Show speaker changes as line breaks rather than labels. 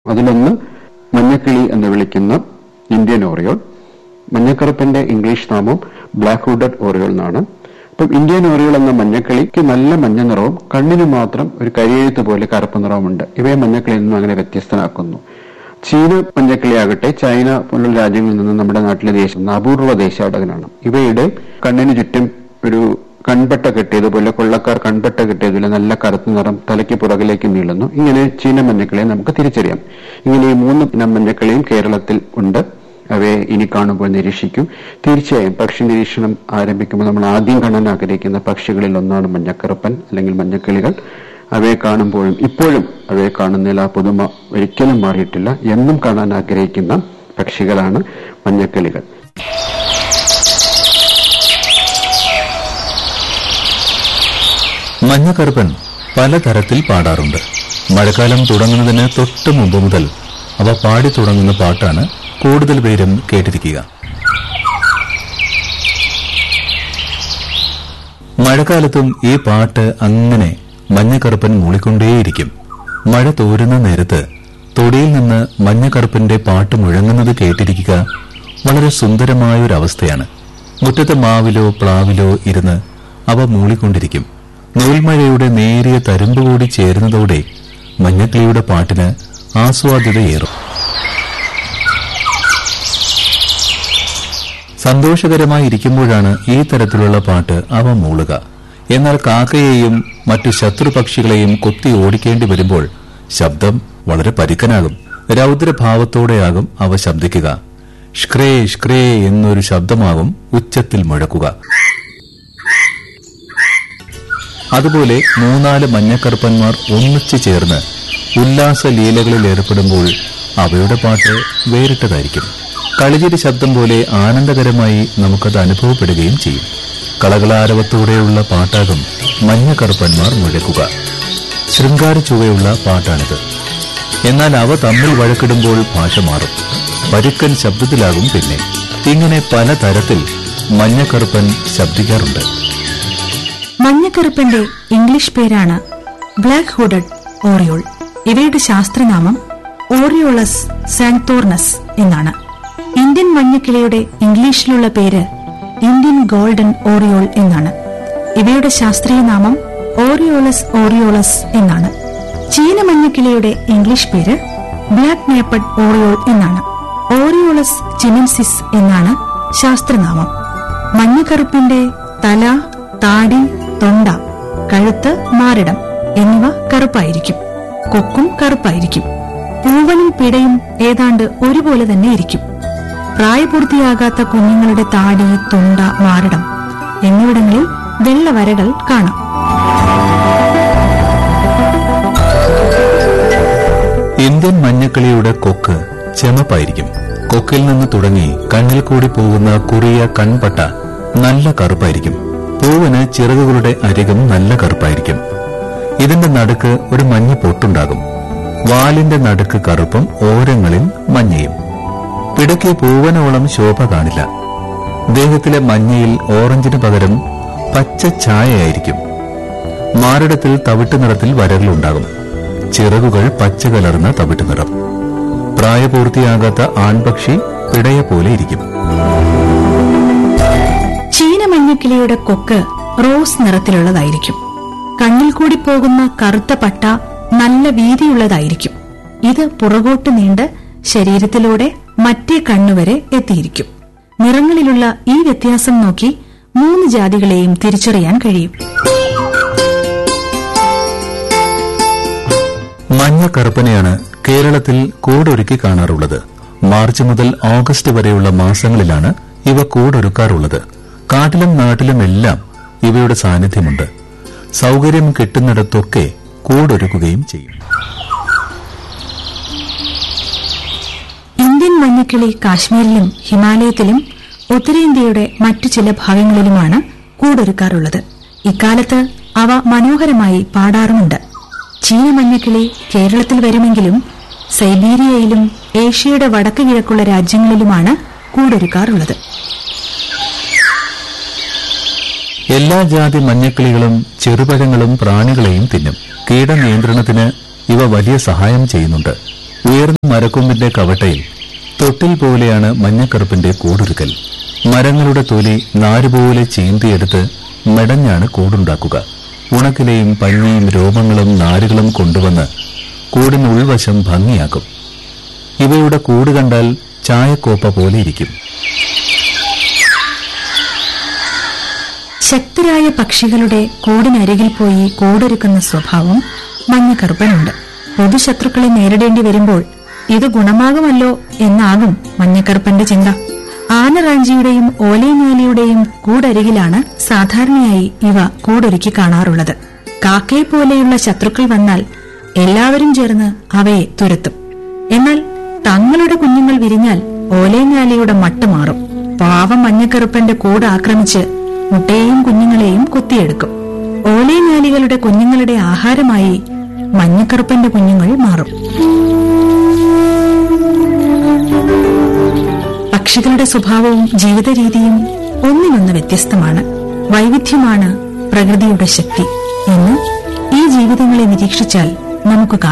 അതിലൊന്ന് മഞ്ഞക്കിളി എന്ന് വിളിക്കുന്ന ഇന്ത്യൻ ഓറിയോൾ മഞ്ഞക്കറുപ്പിന്റെ ഇംഗ്ലീഷ് നാമം ബ്ലാക്ക് ഹുഡഡ് ഓറിയോൾ എന്നാണ് അപ്പം ഇന്ത്യൻ ഓറിയോൾ എന്ന മഞ്ഞക്കിളിക്ക് നല്ല മഞ്ഞ നിറവും കണ്ണിന് മാത്രം ഒരു കരിയെഴുത്ത് പോലെ കറുപ്പ് നിറവുമുണ്ട് ഇവയെ മഞ്ഞക്കിളിയിൽ നിന്നും അങ്ങനെ വ്യത്യസ്തനാക്കുന്നു ചീന മഞ്ഞക്കിളിയാകട്ടെ ചൈന പോലുള്ള രാജ്യങ്ങളിൽ നിന്ന് നമ്മുടെ നാട്ടിലെ ദേശം അപൂർവ ദേശാടകനാണ് ഇവയുടെ കണ്ണിന് ചുറ്റും ഒരു കൺപട്ട കെട്ടിയതുപോലെ കൊള്ളക്കാർ കൺപട്ട കെട്ടിയതുപോലെ നല്ല കറുത്ത നിറം തലയ്ക്ക് പുറകിലേക്ക് നീളുന്നു ഇങ്ങനെ ചീന മഞ്ഞക്കിളിയെ നമുക്ക് തിരിച്ചറിയാം ഇങ്ങനെ ഈ മൂന്ന് ഇനം മഞ്ഞക്കിളിയും കേരളത്തിൽ ഉണ്ട് അവയെ ഇനി കാണുമ്പോൾ നിരീക്ഷിക്കും തീർച്ചയായും പക്ഷി നിരീക്ഷണം ആരംഭിക്കുമ്പോൾ നമ്മൾ ആദ്യം കാണാൻ ആഗ്രഹിക്കുന്ന പക്ഷികളിൽ ഒന്നാണ് മഞ്ഞക്കറുപ്പൻ അല്ലെങ്കിൽ മഞ്ഞക്കിളികൾ അവയെ കാണുമ്പോഴും ഇപ്പോഴും അവയെ കാണുന്നതിൽ ആ പുതുമ ഒരിക്കലും മാറിയിട്ടില്ല എന്നും കാണാൻ ആഗ്രഹിക്കുന്ന പക്ഷികളാണ് മഞ്ഞക്കിളികൾ
മഞ്ഞക്കറുപ്പൻ പലതരത്തിൽ പാടാറുണ്ട് മഴക്കാലം തുടങ്ങുന്നതിന് തൊട്ട് മുമ്പ് മുതൽ അവ പാടി തുടങ്ങുന്ന പാട്ടാണ് കൂടുതൽ പേരും കേട്ടിരിക്കുക മഴക്കാലത്തും ഈ പാട്ട് അങ്ങനെ മഞ്ഞക്കറുപ്പൻ മൂളിക്കൊണ്ടേയിരിക്കും മഴ തോരുന്ന നേരത്ത് തൊടിയിൽ നിന്ന് മഞ്ഞക്കറുപ്പന്റെ പാട്ട് മുഴങ്ങുന്നത് കേട്ടിരിക്കുക വളരെ സുന്ദരമായൊരവസ്ഥയാണ് മുറ്റത്തെ മാവിലോ പ്ലാവിലോ ഇരുന്ന് അവ മൂളിക്കൊണ്ടിരിക്കും നൂൽമഴയുടെ നേരിയ തരുമ്പ് കൂടി ചേരുന്നതോടെ മഞ്ഞക്കിളിയുടെ പാട്ടിന് ആസ്വാദ്യതയേറും സന്തോഷകരമായി ഇരിക്കുമ്പോഴാണ് ഈ തരത്തിലുള്ള പാട്ട് അവ മൂളുക എന്നാൽ കാക്കയെയും മറ്റു ശത്രുപക്ഷികളെയും കൊത്തി ഓടിക്കേണ്ടി വരുമ്പോൾ ശബ്ദം വളരെ പരുക്കനാകും രൗദ്രഭാവത്തോടെയാകും അവ ശബ്ദിക്കുക ഷ്ക്രേ ഷ്ക്രേ എന്നൊരു ശബ്ദമാകും ഉച്ചത്തിൽ മുഴക്കുക അതുപോലെ മൂന്നാല് മഞ്ഞക്കറുപ്പന്മാർ ഒന്നിച്ചു ചേർന്ന് ഉല്ലാസ ലീലകളിൽ ഏർപ്പെടുമ്പോൾ അവയുടെ പാട്ട് വേറിട്ടതായിരിക്കും കളിചിരി ശബ്ദം പോലെ ആനന്ദകരമായി നമുക്കത് അനുഭവപ്പെടുകയും ചെയ്യും കളകളാരവത്തോടെയുള്ള പാട്ടാകും മഞ്ഞക്കറുപ്പന്മാർ മുഴക്കുക ശൃംഗാര ചുവയുള്ള പാട്ടാണിത് എന്നാൽ അവ തമ്മിൽ വഴക്കിടുമ്പോൾ ഭാഷ മാറും പരുക്കൻ ശബ്ദത്തിലാകും പിന്നെ ഇങ്ങനെ പലതരത്തിൽ മഞ്ഞക്കറുപ്പൻ ശബ്ദിക്കാറുണ്ട്
മഞ്ഞക്കറുപ്പന്റെ ഇംഗ്ലീഷ് പേരാണ് ബ്ലാക്ക് ഹുഡഡ് ഓറിയോൾ ഇവയുടെ ശാസ്ത്രനാമം ഓറിയോളസ് സാങ്തോർണസ് എന്നാണ് ഇന്ത്യൻ മഞ്ഞക്കിളിയുടെ ഇംഗ്ലീഷിലുള്ള പേര് ഇന്ത്യൻ ഗോൾഡൻ ഓറിയോൾ എന്നാണ് ഇവയുടെ ശാസ്ത്രീയ നാമം ഓറിയോളസ് ഓറിയോളസ് എന്നാണ് ചീന മഞ്ഞക്കിളിയുടെ ഇംഗ്ലീഷ് പേര് ബ്ലാക്ക് നേപ്പഡ് ഓറിയോൾ എന്നാണ് ഓറിയോളസ് ചിനൻസിസ് എന്നാണ് ശാസ്ത്രനാമം മഞ്ഞക്കറുപ്പിന്റെ തല താടി തൊണ്ട കഴുത്ത് മാറിടം എന്നിവ കറുപ്പായിരിക്കും കൊക്കും കറുപ്പായിരിക്കും പൂവനും പിടയും ഏതാണ്ട് ഒരുപോലെ തന്നെ ഇരിക്കും പ്രായപൂർത്തിയാകാത്ത കുഞ്ഞുങ്ങളുടെ താടി തൊണ്ട മാറിടം എന്നിവിടങ്ങളിൽ വെള്ളവരകൾ കാണാം
ഇന്ത്യൻ മഞ്ഞക്കിളിയുടെ കൊക്ക് ചെമപ്പായിരിക്കും കൊക്കിൽ നിന്ന് തുടങ്ങി കണ്ണിൽ കൂടി പോകുന്ന കുറിയ കൺപട്ട നല്ല കറുപ്പായിരിക്കും പൂവിന് ചിറകുകളുടെ അരികം നല്ല കറുപ്പായിരിക്കും ഇതിന്റെ നടുക്ക് ഒരു മഞ്ഞ പൊട്ടുണ്ടാകും വാലിന്റെ നടുക്ക് കറുപ്പും ഓരങ്ങളിൽ മഞ്ഞയും പിടയ്ക്ക് പൂവനോളം ശോഭ കാണില്ല ദേഹത്തിലെ മഞ്ഞയിൽ ഓറഞ്ചിന് പകരം പച്ച ഛായയായിരിക്കും മാറിടത്തിൽ തവിട്ട് നിറത്തിൽ വരകളുണ്ടാകും ചിറകുകൾ പച്ച കലർന്ന തവിട്ട് നിറം പ്രായപൂർത്തിയാകാത്ത ആൺപക്ഷി പിടയ പോലെ ഇരിക്കും
ചീന മഞ്ഞക്കിളിയുടെ കൊക്ക് റോസ് നിറത്തിലുള്ളതായിരിക്കും കണ്ണിൽ കൂടി പോകുന്ന കറുത്ത പട്ട നല്ല വീതിയുള്ളതായിരിക്കും ഇത് പുറകോട്ട് നീണ്ട് ശരീരത്തിലൂടെ മറ്റേ കണ്ണുവരെ എത്തിയിരിക്കും നിറങ്ങളിലുള്ള ഈ വ്യത്യാസം നോക്കി മൂന്ന് ജാതികളെയും തിരിച്ചറിയാൻ കഴിയും
മഞ്ഞ കറുപ്പനെയാണ് കേരളത്തിൽ കൂടൊരുക്കി കാണാറുള്ളത് മാർച്ച് മുതൽ ഓഗസ്റ്റ് വരെയുള്ള മാസങ്ങളിലാണ് ഇവ കൂടൊരുക്കാറുള്ളത് കാട്ടിലും നാട്ടിലും എല്ലാം ഇവയുടെ സാന്നിധ്യമുണ്ട് സൗകര്യം കിട്ടുന്നിടത്തൊക്കെ കൂടൊരുക്കുകയും ചെയ്യും
ഇന്ത്യൻ മഞ്ഞക്കിളി കാശ്മീരിലും ഹിമാലയത്തിലും ഉത്തരേന്ത്യയുടെ മറ്റു ചില ഭാഗങ്ങളിലുമാണ് കൂടൊരുക്കാറുള്ളത് ഇക്കാലത്ത് അവ മനോഹരമായി പാടാറുമുണ്ട് ചീന മഞ്ഞക്കിളി കേരളത്തിൽ വരുമെങ്കിലും സൈബീരിയയിലും ഏഷ്യയുടെ വടക്ക് കിഴക്കുള്ള രാജ്യങ്ങളിലുമാണ് കൂടൊരുക്കാറുള്ളത്
എല്ലാ ജാതി മഞ്ഞക്കിളികളും ചെറുപഴങ്ങളും പ്രാണികളെയും തിന്നും കീടനിയന്ത്രണത്തിന് ഇവ വലിയ സഹായം ചെയ്യുന്നുണ്ട് ഉയർന്ന മരക്കൊമ്പിന്റെ കവട്ടയിൽ തൊട്ടിൽ പോലെയാണ് മഞ്ഞക്കറുപ്പിന്റെ കൂടൊരുക്കൽ മരങ്ങളുടെ തൊലി നാരുപോലെ ചീന്തിയെടുത്ത് മെടഞ്ഞാണ് കൂടുണ്ടാക്കുക ഉണക്കിലയും പഞ്ഞിയും രോമങ്ങളും നാരുകളും കൊണ്ടുവന്ന് കൂടിന് ഉൾവശം ഭംഗിയാക്കും ഇവയുടെ കൂട് കണ്ടാൽ ചായക്കോപ്പ പോലെ ഇരിക്കും
ശക്തരായ പക്ഷികളുടെ കൂടിനരികിൽ പോയി കൂടൊരുക്കുന്ന സ്വഭാവം മഞ്ഞക്കറുപ്പനുണ്ട് പൊതുശത്രുക്കളെ നേരിടേണ്ടി വരുമ്പോൾ ഇത് ഗുണമാകുമല്ലോ എന്നാകും മഞ്ഞക്കറുപ്പന്റെ ചിന്ത ആനറാഞ്ചിയുടെയും ഓലൈനാലിയുടെയും കൂടരികിലാണ് സാധാരണയായി ഇവ കൂടൊരുക്കി കാണാറുള്ളത് കാക്കയെ പോലെയുള്ള ശത്രുക്കൾ വന്നാൽ എല്ലാവരും ചേർന്ന് അവയെ തുരത്തും എന്നാൽ തങ്ങളുടെ കുഞ്ഞുങ്ങൾ വിരിഞ്ഞാൽ ഓലൈനാലിയുടെ മട്ട് മാറും പാവം മഞ്ഞക്കറുപ്പന്റെ കൂട് ആക്രമിച്ച് മുട്ടയെയും കുഞ്ഞുങ്ങളെയും കൊത്തിയെടുക്കും ഓലൈനാലികളുടെ കുഞ്ഞുങ്ങളുടെ ആഹാരമായി മഞ്ഞക്കറുപ്പന്റെ കുഞ്ഞുങ്ങൾ മാറും പക്ഷികളുടെ സ്വഭാവവും ജീവിത രീതിയും ഒന്നിനൊന്ന് വ്യത്യസ്തമാണ് വൈവിധ്യമാണ് പ്രകൃതിയുടെ ശക്തി എന്ന് ഈ ജീവിതങ്ങളെ നിരീക്ഷിച്ചാൽ നമുക്ക് കാണാം